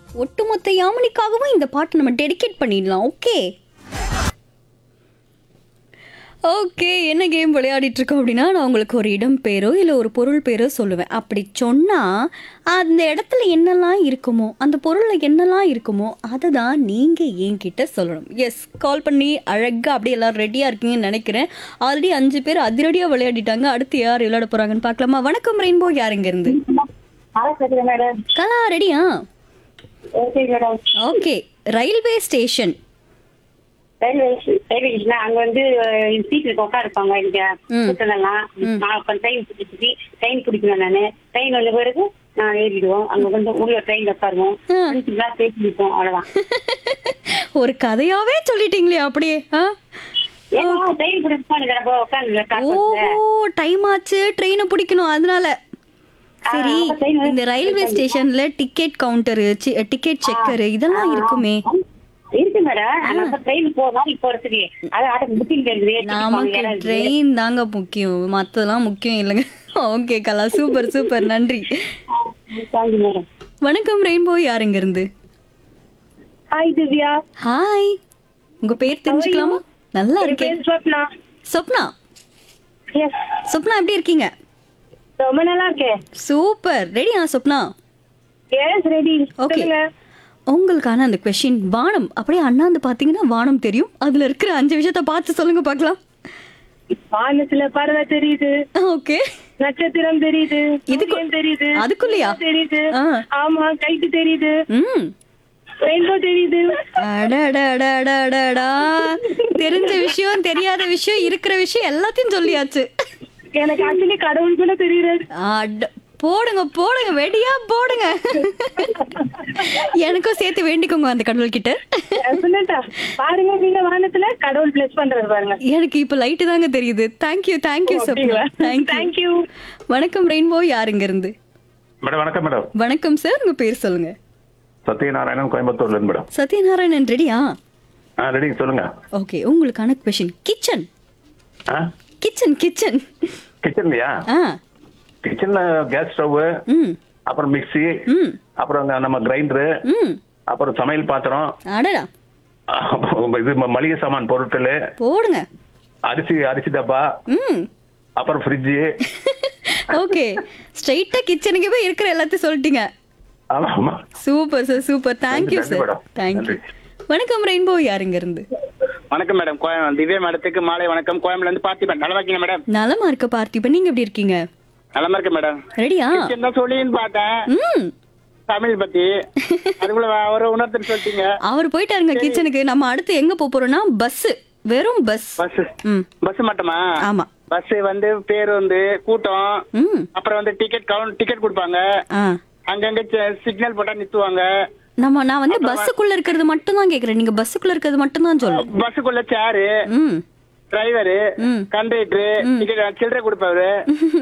ஒட்டுமொத்த யாமினிக்காகவும் இந்த பாட்டு நம்ம டெடிகேட் பண்ணிடலாம் ஓகே ஓகே என்ன கேம் விளையாடிட்டு இருக்கோம் அப்படின்னா நான் உங்களுக்கு ஒரு இடம் பேரோ இல்லை ஒரு பொருள் பேரோ சொல்லுவேன் அப்படி சொன்னால் அந்த இடத்துல என்னெல்லாம் இருக்குமோ அந்த பொருளில் என்னெல்லாம் இருக்குமோ அதை தான் நீங்கள் என்கிட்ட சொல்லணும் எஸ் கால் பண்ணி அழகாக அப்படியே எல்லோரும் ரெடியாக இருக்கீங்கன்னு நினைக்கிறேன் ஆல்ரெடி அஞ்சு பேர் அதிரடியாக விளையாடிட்டாங்க அடுத்து யார் விளையாட போகிறாங்கன்னு பார்க்கலாமா வணக்கம் ரெயின்போ யாருங்க இருந்து சரி மேடம் கலா ரெடியா okay madam okay railway station railway railway station அங்க வந்து சீட்ல உட்கார இருப்பாங்க இங்க கூட்டலாம் நான் ட்ரெயின் பிடிச்சி ட்ரெயின் பிடிக்கணும் நானு ட்ரெயின் வந்த பிறகு நான் ஏறிடுவோம் அங்க வந்து உள்ள ட்ரெயின்ல உட்காருவோம் ஃப்ரெண்ட்ஸ்லாம் பேசிப்போம் அவ்வளவுதான் ஒரு கதையாவே சொல்லிட்டீங்களே அப்படியே ஆ ஏன்னா ட்ரெயின் பிடிப்போம் எனக்கு உட்காந்து ஓஹோ டைம் ஆச்சு ட்ரெயினை பிடிக்கணும் அதனால சரி இந்த ரயில்வே ஸ்டேஷன்ல டிக்கெட் கவுண்டரு டிக்கெட் செக்கரு இதெல்லாம் இருக்குமே இருக்கு மேடம் ஆனா ட்ரெயின் போகலாம் இப்போ வரதுக்கு அது ஆட்டோ புக்கிங் நமக்கு இருக்குது ட்ரெயின் தாங்க முக்கியம் மத்ததெல்லாம் முக்கியம் இல்லைங்க ஓகே கலா சூப்பர் சூப்பர் நன்றி தேங்க்யூ மேடம் வணக்கம் ரெயின்போ யாருங்க இருந்து ஹாய் திவ்யா ஹாய் உங்க பேர் தெரிஞ்சுக்கலாமா நல்லா இருக்கேன் ஸ்வப்னா சொப்னா எஸ் சொப்னா எப்படி இருக்கீங்க ரொம்ப நல்லா இருக்கேன் சூப்பர் ரெடியா சொப்னா எஸ் ரெடி ஓகே உங்களுக்கான அந்த கொஷின் வானம் அப்படியே அண்ணாந்து பார்த்தீங்கன்னா வானம் தெரியும் அதுல இருக்கிற அஞ்சு விஷயத்த பார்த்து சொல்லுங்க பார்க்கலாம் வானத்துல பறவை தெரியுது ஓகே நட்சத்திரம் தெரியுது இதுக்கு- சூரியன் தெரியுது அதுக்குள்ளயா? நிலா தெரியுது ஆ. ஆமா கைட்டு தெரியுது ம் ரெயின்போ தெரியுது அடடடடடடா. தெரிஞ்ச விஷயம் தெரியாத விஷயம் இருக்கிற விஷயம் எல்லாத்தையும் சொல்லியாச்சு எனக்கு ஆக்சுவலி கடவுள் கூட தெரியுது அட, போடுங்க போடுங்க வெடியா போடுங்க எனக்கும் சேர்த்து வேண்டிக்கோங்க அந்த கடவுள் கிட்ட Definite-ஆ. பாருங்க நீங்க வானத்துல கடவுள் பிளஸ் பண்றது பாருங்க எனக்கு இப்ப லைட்டு தாங்க தெரியுது thank you thank you Swapna thank you thank you வணக்கம் ரெயின்போ யாருங்க இருந்து மேடம் வணக்கம் மேடம் வணக்கம் சார் உங்க பேர் சொல்லுங்க சத்யநாராயணன் கோயம்புத்தூர்ல இருந்து மேடம் சத்யநாராயணன் ரெடியா ஆ ரெடிங்க சொல்லுங்க ஓகே உங்களுக்கான கொஷின் கிச்சன் ஆ கிச்சன் கிச்சன் கிச்சன்லயா ஆ கிச்சன்ல கேஸ் ஸ்டவ் ம் அப்புறம் மிக்ஸி ம் அப்புறம் அங்க நம்ம கிரைண்டரு ம் அப்புறம் சமையல் பாத்திரம் அடடா அப்புறம் இது ம- மளிகை சாமான் பொருட்கள் போடுங்க அரிசி அரிசி டப்பா ம் அப்புறம் ஃப்ரிட்ஜு ஓகே ஸ்ட்ரைட்டா கிச்சனுக்கு போய் இருக்கிற எல்லாத்தையும் சொல்லிட்டீங்க ஆமா ஆமா சூப்பர் சார் சூப்பர் தேங்க்யூ நன்றி சார் மேடம். தேங்க்யூ நன்றி. வணக்கம் ரெயின்போ யாருங்க இருந்து வணக்கம் மேடம் கோயம் திவ்யா மேடத்துக்கு மாலை வணக்கம் கோயம்புல இருந்து பார்த்திபன் நல்லா இருக்கீங்க மேடம் நலமா இருக்க பார்த்திபன் நீங்க எப்படி இருக்கீங்க நலமா இருக்கு மேடம் ரெடியா என்ன சொல்லின்னு பார்த்தேன் ம் தமிழ் பத்தி அதுக்குள்ள ஒரு உணர்த்துன்னு சொல்லிட்டீங்க அவர் போயிட்டாருங்க கிச்சனுக்கு நம்ம அடுத்து எங்க போப் போறோம்னா பஸ் வெறும் பஸ் பஸ் ம் பஸ் மட்டுமா ஆமா பஸ் வந்து பேர் வந்து கூட்டம் ம் அப்புறம் வந்து டிக்கெட் கவுண்ட் டிக்கெட் கொடுப்பாங்க ஆ அங்கங்க சிக்னல் போட்டா நிறுத்துவாங்க நம்ம நான் வந்து பஸ்ஸுக்குள்ள இருக்கிறது மட்டும் தான் கேக்குறேன் நீங்க பஸ்ஸுக்குள்ள இருக்கிறது மட்டும் தான் சொல்லணும் பஸ்ஸுக்குள்ள சேரு ம் டிரைவரு ம். கண்டக்டரு டிக்கெட் சில்லறை கொடுப்பாரு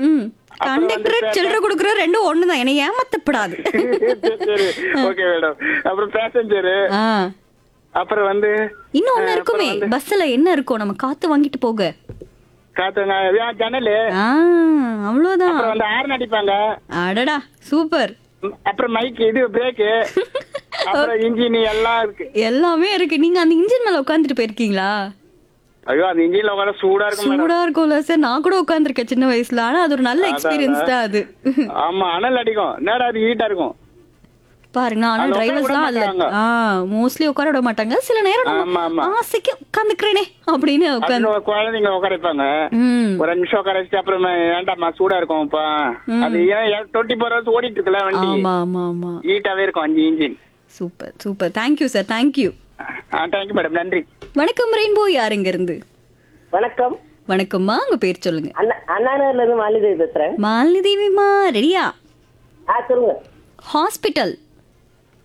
கண்டக்டர் சில்லறை கொடுக்குற ரெண்டும் ஒண்ணுதான் என்னை ஏமாத்தப்படாது சரி ஓகே மேடம் அப்புறம் பேசஞ்சரு ஆ அப்புறம் வந்து இன்னும் ஒண்ணு இருக்குமே பஸ்ல என்ன இருக்கும் நம்ம காத்து வாங்கிட்டு போக காத்துங்க ஏன் ஜன்னலு ஆ அவ்வளவுதான் அப்புறம் வந்து ஹார்ன் அடிப்பாங்க அடடா சூப்பர் ம், அப்புறம் மைக் இது பிரேக்கு அப்புறம் இன்ஜின் எல்லாம் இருக்கு எல்லாமே இருக்கு நீங்க அந்த இன்ஜின் மேல உட்காந்துட்டு போயிருக்கீங்களா ஐயோ அந்த இன்ஜின்ல உட்கார சூடா இருக்கும் மேடம் சூடா இருக்கும்ல சார் நான் கூட உட்காந்துருக்கேன் சின்ன வயசுல ஆனா அது ஒரு நல்ல எக்ஸ்பீரியன்ஸ் தான் அது ஆமா அனல் அடிக்கும் நேரம் அது ஹீட்டா இருக்கும் பாருங்க ஆனா அதுல உட்கார டிரைவர்ஸ் விட தான் அல்ல மாட்டாங்க. ஆ மோஸ்ட்லி உட்கார விட மாட்டாங்க சில நேரம் ஆமா, நம்ம ஆமா. ஆசைக்கு உட்காந்துக்கிறேனே அப்படின்னு உட்காந்து அப்புறம் குழந்தைங்க உட்கார வைப்பாங்க ம் ஒரு அஞ்சு நிமிஷம் உட்கார வச்சுட்டு அப்புறம் வேண்டாம்மா சூடா இருக்கும் இப்ப அது ஏன் டுவெண்ட்டி ஃபோர் ஹவர்ஸ் ஓடிட்டு இருக்குல்ல வண்டி ஆமா ஆமா ஆமா ஹீட்டாவே இருக்கும் அஞ்சு engine super super thank you sir thank you ஆ தேங்க்யூ மேடம் நன்றி வணக்கம் ரெயின்போ யாருங்க இருந்து வணக்கம் வணக்கம்மா உங்க பேர் சொல்லுங்க அண்ணா அண்ணாநகர்ல இருந்து மாலிதேவி பேசுறேன் மாலினி தேவிமா ரெடியா ஆ சொல்லுங்க ஹாஸ்பிட்டல்